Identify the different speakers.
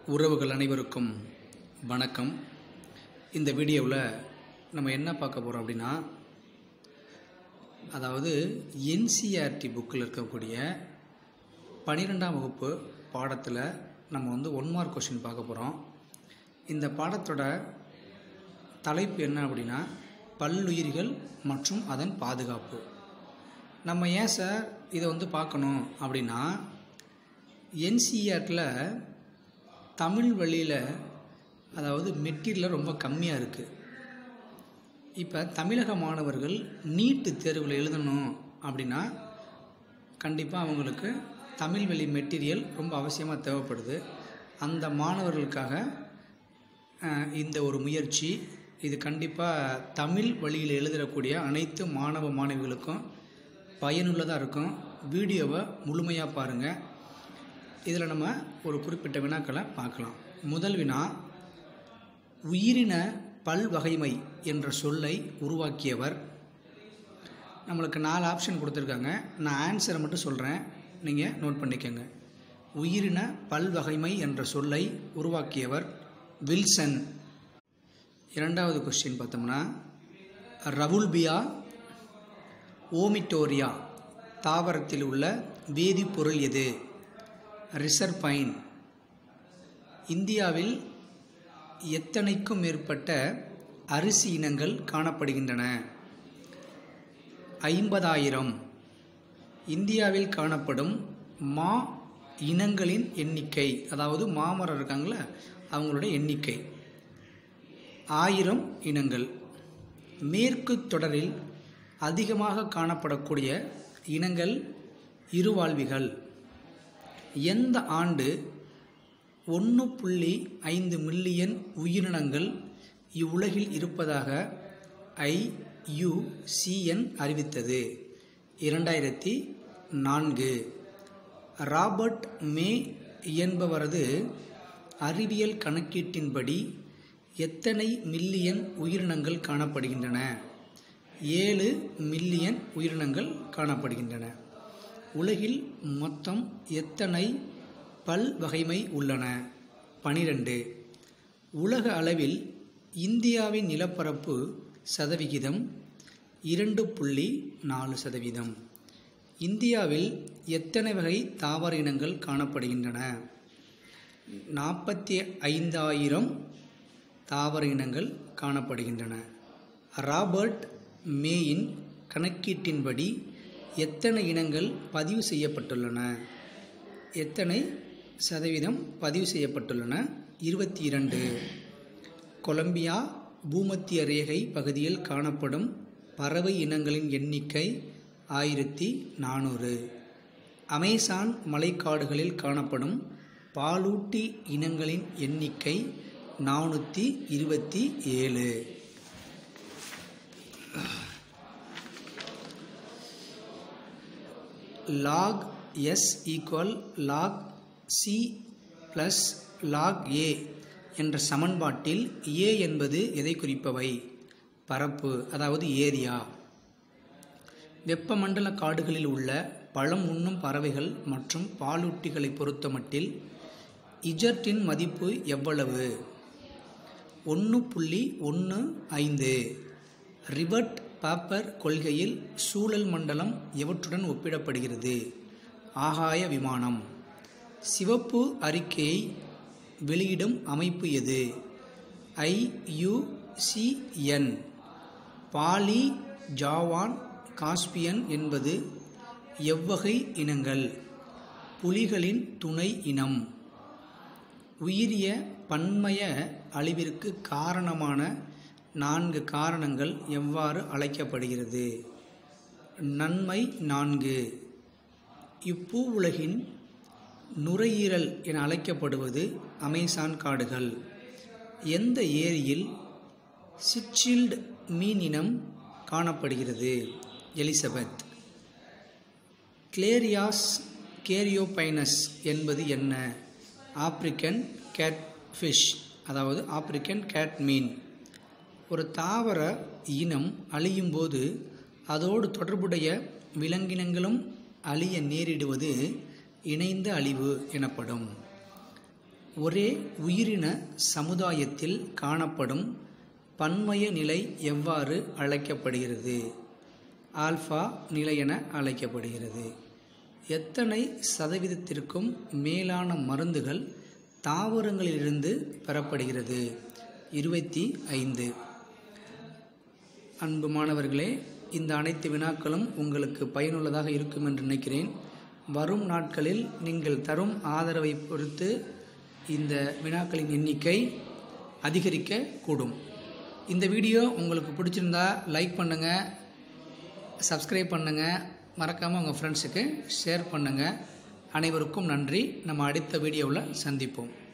Speaker 1: உறவுகள் அனைவருக்கும் வணக்கம் இந்த வீடியோவில் நம்ம என்ன பார்க்க போகிறோம் அப்படின்னா அதாவது என்சிஆர்டி புக்கில் இருக்கக்கூடிய பன்னிரெண்டாம் வகுப்பு பாடத்தில் நம்ம வந்து ஒன் மார்க் கொஷின் பார்க்க போகிறோம் இந்த பாடத்தோட தலைப்பு என்ன அப்படின்னா பல்லுயிர்கள் மற்றும் அதன் பாதுகாப்பு நம்ம ஏன் சார் இதை வந்து பார்க்கணும் அப்படின்னா என்சிஆர்டில் தமிழ் வழியில் அதாவது மெட்டீரியல் ரொம்ப கம்மியாக இருக்குது இப்போ தமிழக மாணவர்கள் நீட்டு தேர்வில் எழுதணும் அப்படின்னா கண்டிப்பாக அவங்களுக்கு தமிழ் வழி மெட்டீரியல் ரொம்ப அவசியமாக தேவைப்படுது அந்த மாணவர்களுக்காக அஹ், இந்த ஒரு முயற்சி இது கண்டிப்பாக தமிழ் வழியில் எழுதக்கூடிய அனைத்து மாணவ மாணவிகளுக்கும் பயனுள்ளதாக இருக்கும் வீடியோவை முழுமையாக பாருங்கள் இதில் நம்ம ஒரு குறிப்பிட்ட வினாக்களை பார்க்கலாம் முதல் வினா உயிரின பல்வகைமை என்ற சொல்லை உருவாக்கியவர் நம்மளுக்கு நாலு ஆப்ஷன் கொடுத்துருக்காங்க நான் ஆன்சரை மட்டும் சொல்கிறேன் நீங்கள் நோட் பண்ணிக்கோங்க உயிரின பல்வகைமை என்ற சொல்லை உருவாக்கியவர் வில்சன் இரண்டாவது கொஸ்டின் பார்த்தோம்னா ரவுல்பியா ஓமிட்டோரியா தாவரத்தில் உள்ள வேதிப்பொருள் எது ரிசர்பைன் இந்தியாவில் எத்தனைக்கும் மேற்பட்ட அரிசி இனங்கள் காணப்படுகின்றன ஐம்பதாயிரம் இந்தியாவில் காணப்படும் மா இனங்களின் எண்ணிக்கை அதாவது மாமரம் இருக்காங்களே அவங்களோட எண்ணிக்கை ஆயிரம் இனங்கள் மேற்கு தொடரில் அதிகமாக காணப்படக்கூடிய இனங்கள் இருவாழ்விகள் எந்த ஆண்டு ஒன்று புள்ளி ஐந்து மில்லியன் உயிரினங்கள் இவ்வுலகில் இருப்பதாக ஐயுசிஎன் அறிவித்தது இரண்டாயிரத்தி நான்கு ராபர்ட் மே என்பவரது அறிவியல் கணக்கீட்டின்படி எத்தனை மில்லியன் உயிரினங்கள் காணப்படுகின்றன ஏழு மில்லியன் உயிரினங்கள் காணப்படுகின்றன உலகில் மொத்தம் எத்தனை பல்வகைமை உள்ளன பனிரெண்டு உலக அளவில் இந்தியாவின் நிலப்பரப்பு சதவிகிதம் இரண்டு புள்ளி நாலு சதவீதம் இந்தியாவில் எத்தனை வகை தாவர இனங்கள் காணப்படுகின்றன நாற்பத்தி ஐந்தாயிரம் தாவர இனங்கள் காணப்படுகின்றன ராபர்ட் மேயின் கணக்கீட்டின்படி எத்தனை இனங்கள் பதிவு செய்யப்பட்டுள்ளன எத்தனை சதவீதம் பதிவு செய்யப்பட்டுள்ளன இருபத்தி இரண்டு கொலம்பியா பூமத்திய ரேகை பகுதியில் காணப்படும் பறவை இனங்களின் எண்ணிக்கை ஆயிரத்தி நானூறு அமேசான் மலைக்காடுகளில் காணப்படும் பாலூட்டி இனங்களின் எண்ணிக்கை நானூற்றி இருபத்தி ஏழு log S equal log C plus log A என்ற சமன்பாட்டில் ஏ என்பது எதை குறிப்பவை பரப்பு அதாவது ஏரியா வெப்பமண்டல காடுகளில் உள்ள பழம் உண்ணும் பறவைகள் மற்றும் பாலூட்டிகளை பொறுத்தமட்டில் இஜர்ட்டின் மதிப்பு எவ்வளவு ஒன்று புள்ளி ஒன்று ஐந்து ரிவர்ட் பாப்பர் கொள்கையில் சூழல் மண்டலம் எவற்றுடன் ஒப்பிடப்படுகிறது ஆகாய விமானம் சிவப்பு அறிக்கையை வெளியிடும் அமைப்பு எது ஐயுசிஎன் பாலி ஜாவான் காஸ்பியன் என்பது எவ்வகை இனங்கள் புலிகளின் துணை இனம் உயிரிய பன்மய அழிவிற்கு காரணமான நான்கு காரணங்கள் எவ்வாறு அழைக்கப்படுகிறது நன்மை நான்கு இப்பூ உலகின் நுரையீரல் என அழைக்கப்படுவது அமேசான் காடுகள் எந்த ஏரியில் சிச்சில்டு மீன் இனம் காணப்படுகிறது எலிசபெத் கிளேரியாஸ் கேரியோபைனஸ் என்பது என்ன ஆப்பிரிக்கன் கேட் ஃபிஷ் அதாவது ஆப்பிரிக்கன் கேட் மீன் ஒரு தாவர இனம் அழியும் போது அதோடு தொடர்புடைய விலங்கினங்களும் அழிய நேரிடுவது இணைந்த அழிவு எனப்படும் ஒரே உயிரின சமுதாயத்தில் காணப்படும் பன்மய நிலை எவ்வாறு அழைக்கப்படுகிறது ஆல்ஃபா நிலை என அழைக்கப்படுகிறது எத்தனை சதவீதத்திற்கும் மேலான மருந்துகள் தாவரங்களிலிருந்து பெறப்படுகிறது இருபத்தி ஐந்து அன்பு மாணவர்களே இந்த அனைத்து வினாக்களும் உங்களுக்கு பயனுள்ளதாக இருக்கும் என்று நினைக்கிறேன் வரும் நாட்களில் நீங்கள் தரும் ஆதரவை பொறுத்து இந்த வினாக்களின் எண்ணிக்கை அதிகரிக்க கூடும் இந்த வீடியோ உங்களுக்கு பிடிச்சிருந்தா லைக் பண்ணுங்கள் சப்ஸ்கிரைப் பண்ணுங்கள் மறக்காமல் உங்கள் ஃப்ரெண்ட்ஸுக்கு ஷேர் பண்ணுங்கள் அனைவருக்கும் நன்றி நம்ம அடுத்த வீடியோவில் சந்திப்போம்